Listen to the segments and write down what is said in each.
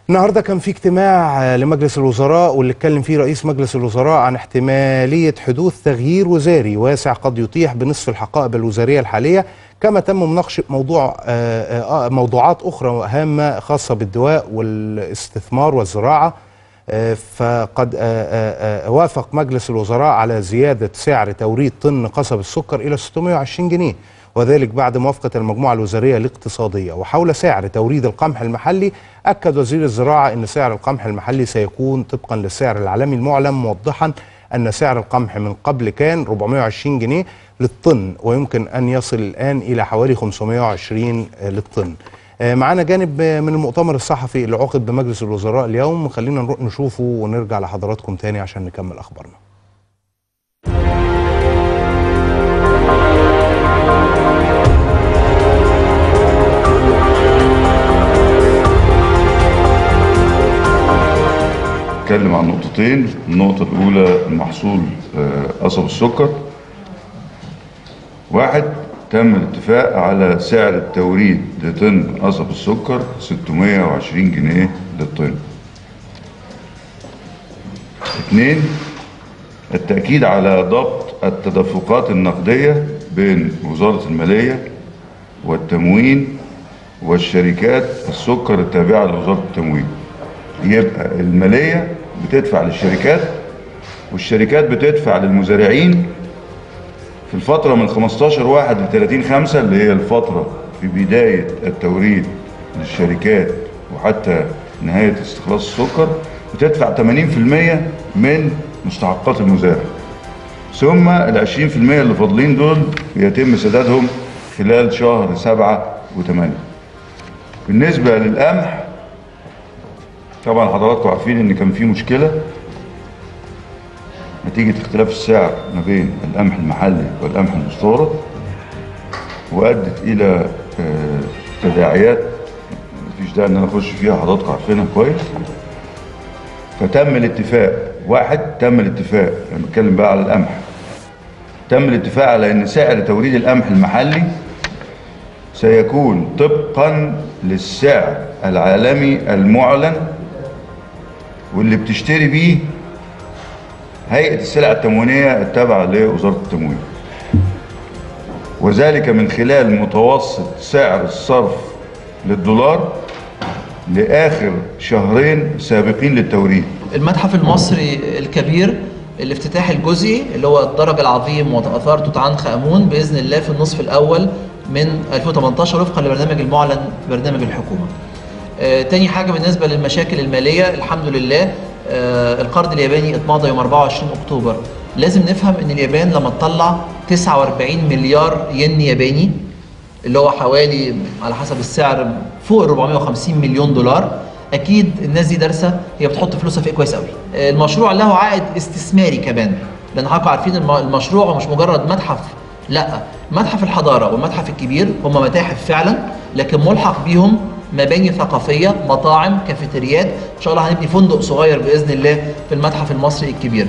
النهارده كان في اجتماع لمجلس الوزراء واللي اتكلم فيه رئيس مجلس الوزراء عن احتماليه حدوث تغيير وزاري واسع قد يتيح بنصف الحقائب الوزاريه الحاليه كما تم مناقشه موضوع آه، آه، موضوعات اخرى هامه خاصه بالدواء والاستثمار والزراعه آه، فقد آه، آه، آه، وافق مجلس الوزراء على زياده سعر توريد طن قصب السكر الى 620 جنيه وذلك بعد موافقة المجموعة الوزارية الاقتصادية وحول سعر توريد القمح المحلي أكد وزير الزراعة أن سعر القمح المحلي سيكون طبقا للسعر العالمي المعلن موضحا أن سعر القمح من قبل كان 420 جنيه للطن ويمكن أن يصل الآن إلى حوالي 520 للطن آه، معانا جانب آه، من المؤتمر الصحفي اللي عقد بمجلس الوزراء اليوم خلينا نروح نشوفه ونرجع لحضراتكم تاني عشان نكمل أخبارنا اتكلم عن نقطتين النقطة الأولى محصول آه، قصب السكر واحد تم الاتفاق على سعر التوريد لطن قصب السكر 620 جنيه للطن اثنين التأكيد على ضبط التدفقات النقدية بين وزارة المالية والتموين والشركات السكر التابعة لوزارة التموين يبقى المالية بتدفع للشركات والشركات بتدفع للمزارعين في الفترة من 15 واحد ل 30 خمسة اللي هي الفترة في بداية التوريد للشركات وحتى نهاية استخلاص السكر بتدفع 80% من مستحقات المزارع ثم ال 20% اللي فاضلين دول بيتم سدادهم خلال شهر سبعة وثمانية بالنسبة للقمح طبعا حضراتكم عارفين ان كان في مشكله نتيجه اختلاف السعر ما بين القمح المحلي والقمح المستورد وادت الى آه، تداعيات مفيش داعي ان انا اخش فيها حضراتكم عارفينها كويس فتم الاتفاق واحد تم الاتفاق انا بتكلم بقى على القمح تم الاتفاق على ان سعر توريد القمح المحلي سيكون طبقا للسعر العالمي المعلن واللي بتشتري بيه هيئة السلع التموينية التابعة لوزارة التموين وذلك من خلال متوسط سعر الصرف للدولار لآخر شهرين سابقين للتوريد المتحف المصري الكبير الافتتاح الجزئي اللي هو الدرج العظيم وآثار توت عنخ آمون بإذن الله في النصف الأول من 2018 وفقا لبرنامج المعلن في برنامج الحكومة. آه تاني حاجة بالنسبة للمشاكل المالية الحمد لله آه القرض الياباني اتمضى يوم 24 أكتوبر. لازم نفهم إن اليابان لما تطلع 49 مليار ين ياباني اللي هو حوالي على حسب السعر فوق ال 450 مليون دولار اكيد الناس دي دارسه هي بتحط فلوسها في ايه كويس قوي المشروع له عائد استثماري كمان لان حضراتكم عارفين الم- المشروع هو مش مجرد متحف لا متحف الحضاره والمتحف الكبير هم متاحف فعلا لكن ملحق بيهم مباني ثقافيه مطاعم كافيتريات ان شاء الله هنبني فندق صغير باذن الله في المتحف المصري الكبير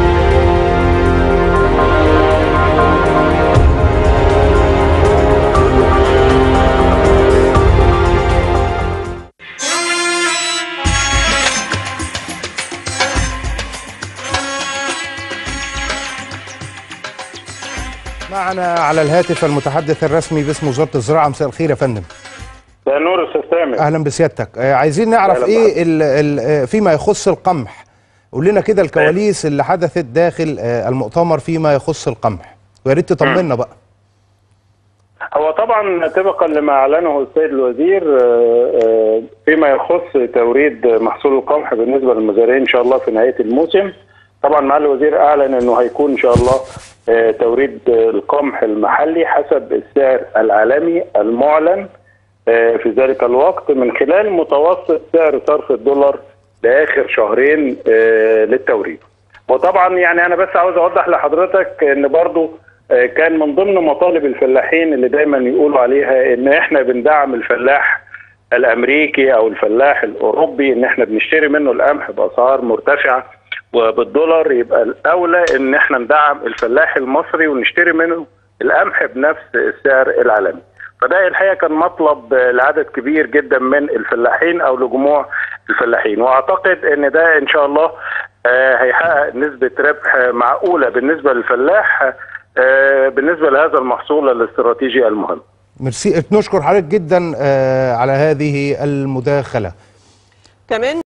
معنا على الهاتف المتحدث الرسمي باسم وزارة الزراعة مساء الخير يا فندم ده نور استاذ سامر اهلا بسيادتك آه، عايزين نعرف أهلا ايه ال ال آه، فيما يخص القمح قول لنا كده الكواليس اللي حدثت داخل آه، المؤتمر فيما يخص القمح ويا ريت تطمنا بقى هو طبعا طبقا لما اعلنه السيد الوزير آه، آه، فيما يخص توريد محصول القمح بالنسبه للمزارعين ان شاء الله في نهايه الموسم طبعا مع الوزير اعلن انه هيكون ان شاء الله آه، توريد القمح المحلي حسب السعر العالمي المعلن آه، في ذلك الوقت من خلال متوسط سعر صرف الدولار لاخر شهرين آه، للتوريد وطبعا يعني انا بس عاوز اوضح لحضرتك ان برضو آه، كان من ضمن مطالب الفلاحين اللي دايما يقولوا عليها ان احنا بندعم الفلاح الامريكي او الفلاح الاوروبي ان احنا بنشتري منه القمح باسعار مرتفعه وبالدولار يبقى الاولى ان احنا ندعم الفلاح المصري ونشتري منه القمح بنفس السعر العالمي. فده الحقيقه كان مطلب آه، لعدد كبير جدا من الفلاحين او لجموع الفلاحين واعتقد ان ده ان شاء الله آه، هيحقق نسبه ربح معقوله بالنسبه للفلاح آه، بالنسبه لهذا المحصول الاستراتيجي المهم ميرسي نشكر حضرتك جدا آه، على هذه المداخله كمان